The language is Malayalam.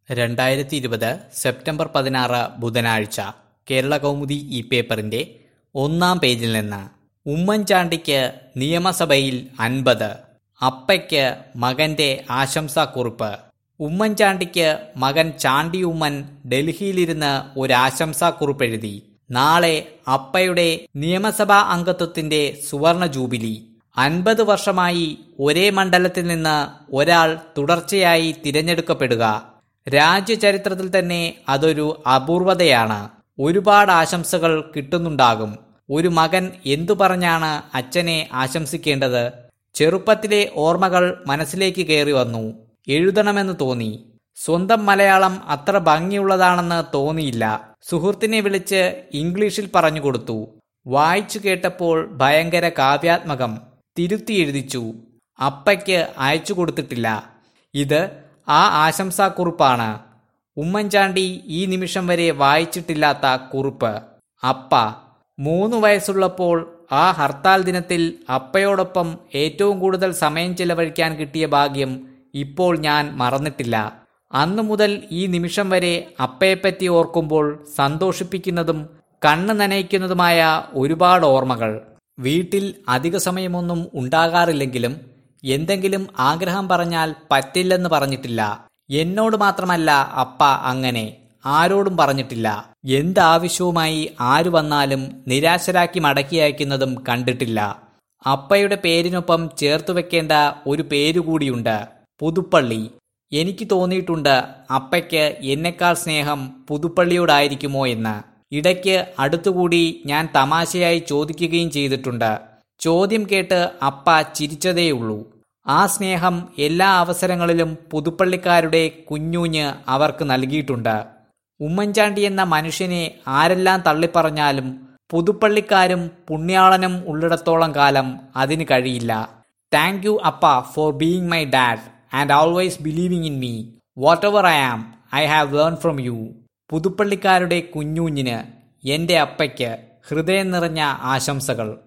രണ്ടായിരത്തി ഇരുപത് സെപ്റ്റംബർ പതിനാറ് ബുധനാഴ്ച കേരള കൗമുദി ഈ പേപ്പറിന്റെ ഒന്നാം പേജിൽ നിന്ന് ഉമ്മൻചാണ്ടിക്ക് നിയമസഭയിൽ അൻപത് അപ്പയ്ക്ക് മകന്റെ ആശംസാക്കുറിപ്പ് ഉമ്മൻചാണ്ടിക്ക് മകൻ ചാണ്ടി ഉമ്മൻ ഡൽഹിയിലിരുന്ന് ഒരു ആശംസാക്കുറിപ്പെഴുതി നാളെ അപ്പയുടെ നിയമസഭാ അംഗത്വത്തിന്റെ സുവർണ ജൂബിലി അൻപത് വർഷമായി ഒരേ മണ്ഡലത്തിൽ നിന്ന് ഒരാൾ തുടർച്ചയായി തിരഞ്ഞെടുക്കപ്പെടുക രാജ്യചരിത്രത്തിൽ തന്നെ അതൊരു അപൂർവതയാണ് ഒരുപാട് ആശംസകൾ കിട്ടുന്നുണ്ടാകും ഒരു മകൻ എന്തു പറഞ്ഞാണ് അച്ഛനെ ആശംസിക്കേണ്ടത് ചെറുപ്പത്തിലെ ഓർമ്മകൾ മനസ്സിലേക്ക് കയറി വന്നു എഴുതണമെന്ന് തോന്നി സ്വന്തം മലയാളം അത്ര ഭംഗിയുള്ളതാണെന്ന് തോന്നിയില്ല സുഹൃത്തിനെ വിളിച്ച് ഇംഗ്ലീഷിൽ പറഞ്ഞു കൊടുത്തു വായിച്ചു കേട്ടപ്പോൾ ഭയങ്കര കാവ്യാത്മകം തിരുത്തി എഴുതിച്ചു അപ്പയ്ക്ക് അയച്ചു കൊടുത്തിട്ടില്ല ഇത് ആ ആശംസാക്കുറിപ്പാണ് ഉമ്മൻചാണ്ടി ഈ നിമിഷം വരെ വായിച്ചിട്ടില്ലാത്ത കുറിപ്പ് അപ്പ മൂന്ന് വയസ്സുള്ളപ്പോൾ ആ ഹർത്താൽ ദിനത്തിൽ അപ്പയോടൊപ്പം ഏറ്റവും കൂടുതൽ സമയം ചെലവഴിക്കാൻ കിട്ടിയ ഭാഗ്യം ഇപ്പോൾ ഞാൻ മറന്നിട്ടില്ല അന്നു മുതൽ ഈ നിമിഷം വരെ അപ്പയെപ്പറ്റി ഓർക്കുമ്പോൾ സന്തോഷിപ്പിക്കുന്നതും കണ്ണ് നനയിക്കുന്നതുമായ ഒരുപാട് ഓർമ്മകൾ വീട്ടിൽ അധിക സമയമൊന്നും ഉണ്ടാകാറില്ലെങ്കിലും എന്തെങ്കിലും ആഗ്രഹം പറഞ്ഞാൽ പറ്റില്ലെന്ന് പറഞ്ഞിട്ടില്ല എന്നോട് മാത്രമല്ല അപ്പ അങ്ങനെ ആരോടും പറഞ്ഞിട്ടില്ല എന്താവശ്യവുമായി ആരു വന്നാലും നിരാശരാക്കി മടക്കി അയക്കുന്നതും കണ്ടിട്ടില്ല അപ്പയുടെ പേരിനൊപ്പം ചേർത്തു വെക്കേണ്ട ഒരു പേരുകൂടിയുണ്ട് പുതുപ്പള്ളി എനിക്ക് തോന്നിയിട്ടുണ്ട് അപ്പയ്ക്ക് എന്നെക്കാൾ സ്നേഹം പുതുപ്പള്ളിയോടായിരിക്കുമോ എന്ന് ഇടയ്ക്ക് അടുത്തുകൂടി ഞാൻ തമാശയായി ചോദിക്കുകയും ചെയ്തിട്ടുണ്ട് ചോദ്യം കേട്ട് അപ്പ ചിരിച്ചതേയുള്ളൂ ആ സ്നേഹം എല്ലാ അവസരങ്ങളിലും പുതുപ്പള്ളിക്കാരുടെ കുഞ്ഞൂഞ്ഞ് അവർക്ക് നൽകിയിട്ടുണ്ട് ഉമ്മൻചാണ്ടി എന്ന മനുഷ്യനെ ആരെല്ലാം തള്ളിപ്പറഞ്ഞാലും പുതുപ്പള്ളിക്കാരും പുണ്യാളനും ഉള്ളിടത്തോളം കാലം അതിന് കഴിയില്ല thank you appa for being my dad and always believing in me whatever I am I have learn from you പുതുപ്പള്ളിക്കാരുടെ കുഞ്ഞൂഞ്ഞിന് എന്റെ അപ്പയ്ക്ക് ഹൃദയം നിറഞ്ഞ ആശംസകൾ